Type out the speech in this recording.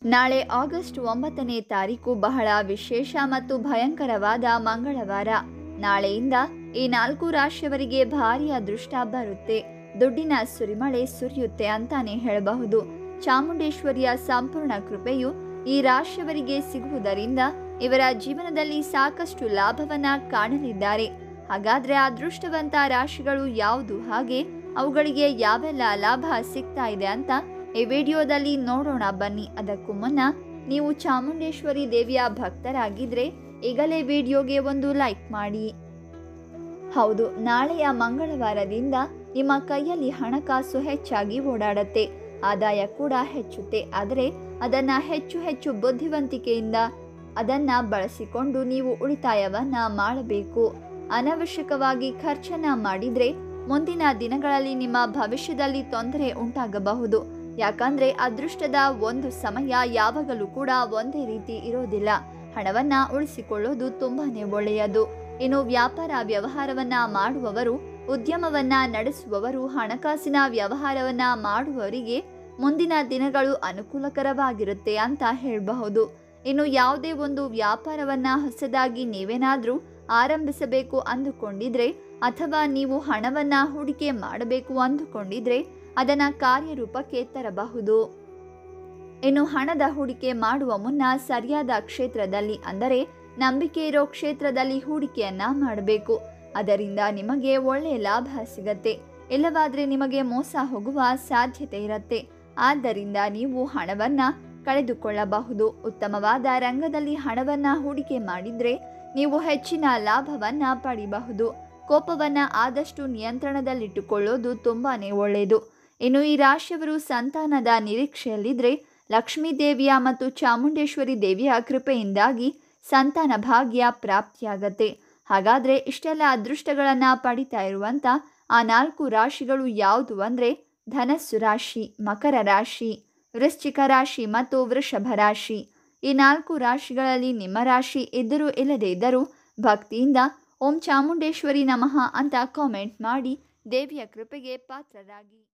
ನಾಳೆ ಆಗಸ್ಟ್ ಒಂಬತ್ತನೇ ತಾರೀಕು ಬಹಳ ವಿಶೇಷ ಮತ್ತು ಭಯಂಕರವಾದ ಮಂಗಳವಾರ ನಾಳೆಯಿಂದ ಈ ನಾಲ್ಕು ರಾಶಿಯವರಿಗೆ ಭಾರಿ ಅದೃಷ್ಟ ಬರುತ್ತೆ ದುಡ್ಡಿನ ಸುರಿಮಳೆ ಸುರಿಯುತ್ತೆ ಅಂತಾನೆ ಹೇಳಬಹುದು ಚಾಮುಂಡೇಶ್ವರಿಯ ಸಂಪೂರ್ಣ ಕೃಪೆಯು ಈ ರಾಶಿಯವರಿಗೆ ಸಿಗುವುದರಿಂದ ಇವರ ಜೀವನದಲ್ಲಿ ಸಾಕಷ್ಟು ಲಾಭವನ್ನ ಕಾಣಲಿದ್ದಾರೆ ಹಾಗಾದ್ರೆ ಅದೃಷ್ಟವಂತ ರಾಶಿಗಳು ಯಾವುದು ಹಾಗೆ ಅವುಗಳಿಗೆ ಯಾವೆಲ್ಲ ಲಾಭ ಸಿಗ್ತಾ ಇದೆ ಅಂತ ಈ ವಿಡಿಯೋದಲ್ಲಿ ನೋಡೋಣ ಬನ್ನಿ ಅದಕ್ಕೂ ಮುನ್ನ ನೀವು ಚಾಮುಂಡೇಶ್ವರಿ ದೇವಿಯ ಭಕ್ತರಾಗಿದ್ರೆ ಈಗಲೇ ವಿಡಿಯೋಗೆ ಒಂದು ಲೈಕ್ ಮಾಡಿ ಹೌದು ನಾಳೆಯ ಮಂಗಳವಾರದಿಂದ ನಿಮ್ಮ ಕೈಯಲ್ಲಿ ಹಣಕಾಸು ಹೆಚ್ಚಾಗಿ ಓಡಾಡತ್ತೆ ಆದಾಯ ಕೂಡ ಹೆಚ್ಚುತ್ತೆ ಆದರೆ ಅದನ್ನ ಹೆಚ್ಚು ಹೆಚ್ಚು ಬುದ್ಧಿವಂತಿಕೆಯಿಂದ ಅದನ್ನ ಬಳಸಿಕೊಂಡು ನೀವು ಉಳಿತಾಯವನ್ನ ಮಾಡಬೇಕು ಅನವಶ್ಯಕವಾಗಿ ಖರ್ಚನ್ನ ಮಾಡಿದ್ರೆ ಮುಂದಿನ ದಿನಗಳಲ್ಲಿ ನಿಮ್ಮ ಭವಿಷ್ಯದಲ್ಲಿ ತೊಂದರೆ ಉಂಟಾಗಬಹುದು ಯಾಕಂದ್ರೆ ಅದೃಷ್ಟದ ಒಂದು ಸಮಯ ಯಾವಾಗಲೂ ಕೂಡ ಒಂದೇ ರೀತಿ ಇರೋದಿಲ್ಲ ಹಣವನ್ನ ಉಳಿಸಿಕೊಳ್ಳೋದು ತುಂಬಾನೇ ಒಳ್ಳೆಯದು ಇನ್ನು ವ್ಯಾಪಾರ ವ್ಯವಹಾರವನ್ನ ಮಾಡುವವರು ಉದ್ಯಮವನ್ನ ನಡೆಸುವವರು ಹಣಕಾಸಿನ ವ್ಯವಹಾರವನ್ನ ಮಾಡುವವರಿಗೆ ಮುಂದಿನ ದಿನಗಳು ಅನುಕೂಲಕರವಾಗಿರುತ್ತೆ ಅಂತ ಹೇಳಬಹುದು ಇನ್ನು ಯಾವುದೇ ಒಂದು ವ್ಯಾಪಾರವನ್ನ ಹೊಸದಾಗಿ ನೀವೇನಾದ್ರೂ ಆರಂಭಿಸಬೇಕು ಅಂದುಕೊಂಡಿದ್ರೆ ಅಥವಾ ನೀವು ಹಣವನ್ನ ಹೂಡಿಕೆ ಮಾಡಬೇಕು ಅಂದುಕೊಂಡಿದ್ರೆ ಅದನ್ನ ಕಾರ್ಯರೂಪಕ್ಕೆ ತರಬಹುದು ಇನ್ನು ಹಣದ ಹೂಡಿಕೆ ಮಾಡುವ ಮುನ್ನ ಸರಿಯಾದ ಕ್ಷೇತ್ರದಲ್ಲಿ ಅಂದರೆ ನಂಬಿಕೆ ಇರೋ ಕ್ಷೇತ್ರದಲ್ಲಿ ಹೂಡಿಕೆಯನ್ನ ಮಾಡಬೇಕು ಅದರಿಂದ ನಿಮಗೆ ಒಳ್ಳೆ ಲಾಭ ಸಿಗತ್ತೆ ಇಲ್ಲವಾದ್ರೆ ನಿಮಗೆ ಮೋಸ ಹೋಗುವ ಸಾಧ್ಯತೆ ಇರುತ್ತೆ ಆದ್ದರಿಂದ ನೀವು ಹಣವನ್ನ ಕಳೆದುಕೊಳ್ಳಬಹುದು ಉತ್ತಮವಾದ ರಂಗದಲ್ಲಿ ಹಣವನ್ನ ಹೂಡಿಕೆ ಮಾಡಿದ್ರೆ ನೀವು ಹೆಚ್ಚಿನ ಲಾಭವನ್ನ ಪಡಿಬಹುದು ಕೋಪವನ್ನ ಆದಷ್ಟು ನಿಯಂತ್ರಣದಲ್ಲಿಟ್ಟುಕೊಳ್ಳೋದು ತುಂಬಾನೇ ಒಳ್ಳೆಯದು ಇನ್ನು ಈ ರಾಶಿಯವರು ಸಂತಾನದ ನಿರೀಕ್ಷೆಯಲ್ಲಿದ್ರೆ ಲಕ್ಷ್ಮೀ ದೇವಿಯ ಮತ್ತು ಚಾಮುಂಡೇಶ್ವರಿ ದೇವಿಯ ಕೃಪೆಯಿಂದಾಗಿ ಸಂತಾನ ಭಾಗ್ಯ ಪ್ರಾಪ್ತಿಯಾಗತ್ತೆ ಹಾಗಾದ್ರೆ ಇಷ್ಟೆಲ್ಲ ಅದೃಷ್ಟಗಳನ್ನ ಪಡಿತಾ ಇರುವಂತ ಆ ನಾಲ್ಕು ರಾಶಿಗಳು ಯಾವುದು ಅಂದ್ರೆ ಧನಸ್ಸು ರಾಶಿ ಮಕರ ರಾಶಿ ವೃಶ್ಚಿಕ ರಾಶಿ ಮತ್ತು ವೃಷಭ ರಾಶಿ ಈ ನಾಲ್ಕು ರಾಶಿಗಳಲ್ಲಿ ನಿಮ್ಮ ರಾಶಿ ಇದ್ದರೂ ಇಲ್ಲದೇ ಇದ್ದರೂ ಭಕ್ತಿಯಿಂದ ಓಂ ಚಾಮುಂಡೇಶ್ವರಿ ನಮಃ ಅಂತ ಕಾಮೆಂಟ್ ಮಾಡಿ ದೇವಿಯ ಕೃಪೆಗೆ ಪಾತ್ರರಾಗಿ